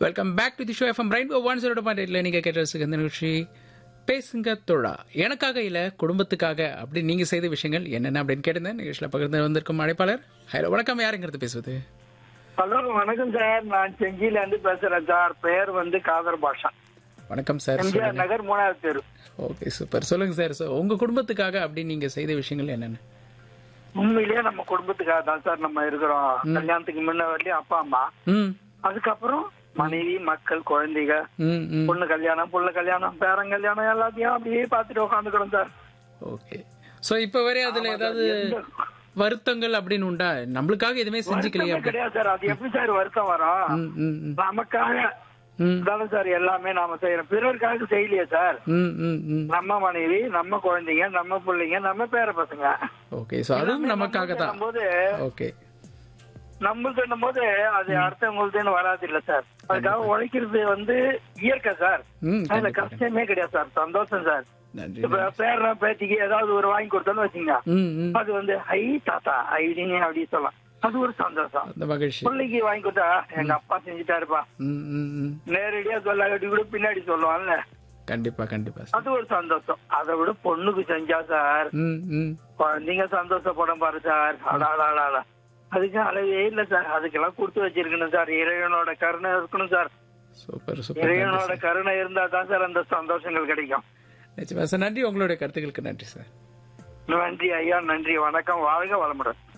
welcome back to the show FM rain one zero point எயிட்ல நீங்க கேட்டு இந்த நிகழ்ச்சி பேசுங்க தோழா எனக்காக இல்ல குடும்பத்துக்காக அப்படி நீங்க செய்த விஷயங்கள் என்னென்ன அப்படின்னு கேட்டிருந்தேன் நிகழ்ச்சியில் பகிர்ந்து வந்திருக்கும் அழைப்பாளர் ஹலோ வணக்கம் யாருங்கிறது பேசுவது ஹலோ வணக்கம் சார் நான் செஞ்சில இருந்து பேசுறேன் சார் பெயர் வந்து காதர் பாஷா வணக்கம் சார் எம்ஜிஆர் நகர் மூணாவது தெரு ஓகே சூப்பர் சொல்லுங்க சார் So, உங்க குடும்பத்துக்காக அப்படி நீங்க செய்த விஷயங்கள் என்னென்ன உண்மையிலேயே நம்ம குடும்பத்துக்காக தான் சார் நம்ம இருக்கிறோம் கல்யாணத்துக்கு முன்ன வரலையும் அப்பா அம்மா ம் அதுக்கப்புறம் மனைவி மக்கள் குழந்தைங்க ம் ம் பொண்ணு கல்யாணம் புள்ள கல்யாணம் பேரன் கல்யாணம் எல்லாத்தையும் அப்படியே பார்த்துட்டு உட்காந்துக்கிறோம் சார் ஓகே ஸோ இப்போ வரை அதுல ஏதாவது வருத்தங்கள் அப்படின்னு உண்டா நம்மளுக்காக எதுவுமே செஞ்சுக்கலையே வருத்தமே கிடையாது சார் அது எப்படி சார் வருத்தம் வரும் ம் ம் ம் நமக்காக ம் தானே சார் எல்லாமே நாம செய்யறோம் பிறருக்காக செய்யலையே சார் ம் ம் ம் நம்ம மனைவி நம்ம குழந்தைங்க நம்ம பிள்ளைங்க நம்ம பேர பசங்க ஓகே ஸோ அதுவும் நமக்காக தான் போது ஓகே நம்மளுக்கு போது அது அடுத்தவங்களுதுன்னு வராது இல்ல சார் அதுக்காக உழைக்கிறது வந்து இயற்கை சார் ம் அதுல கண்டிப்பா கஷ்டமே கிடையாது சார் சந்தோஷம் சார் நன்றி இப்ப பேரனா பேத்திக்கு ஏதாவது ஒரு வாங்கி கொடுத்தோன்னு வச்சுங்க ம் ம் அது வந்து ஐ தாத்தா ஐடினி அப்படி சொல்லலாம் அது ஒரு சந்தோஷம் அந்த மகிழ்ச்சி பிள்ளைக்கு வாங்கி கொடுத்தா எங்க அப்பா செஞ்சுட்டாருப்பா ம் ம் ம் நேரடியா சொல்லாட்டி கூட பின்னாடி சொல்லுவான்ல கண்டிப்பா கண்டிப்பா சார் அது ஒரு சந்தோஷம் அதை விட பொண்ணுக்கு செஞ்சா சார் ம் ம் குழந்தைங்க சந்தோஷப்படும் பாரு சார் அடாடாடா அதுக்கு அளவே இல்ல சார் அதுக்கெல்லாம் கொடுத்து வச்சிருக்கணும் சார் இறைவனோட கருணை இருக்கணும் சார் சூப்பர் சூப்பர் இறைவனோட கருணை இருந்தா தான் சார் அந்த சந்தோஷங்கள் கிடைக்கும் நிச்சயமா சார் நன்றி உங்களுடைய கருத்துக்களுக்கு நன்றி சார் நன்றி ஐயா நன்றி வணக்கம் வாழ்க வளமுடன்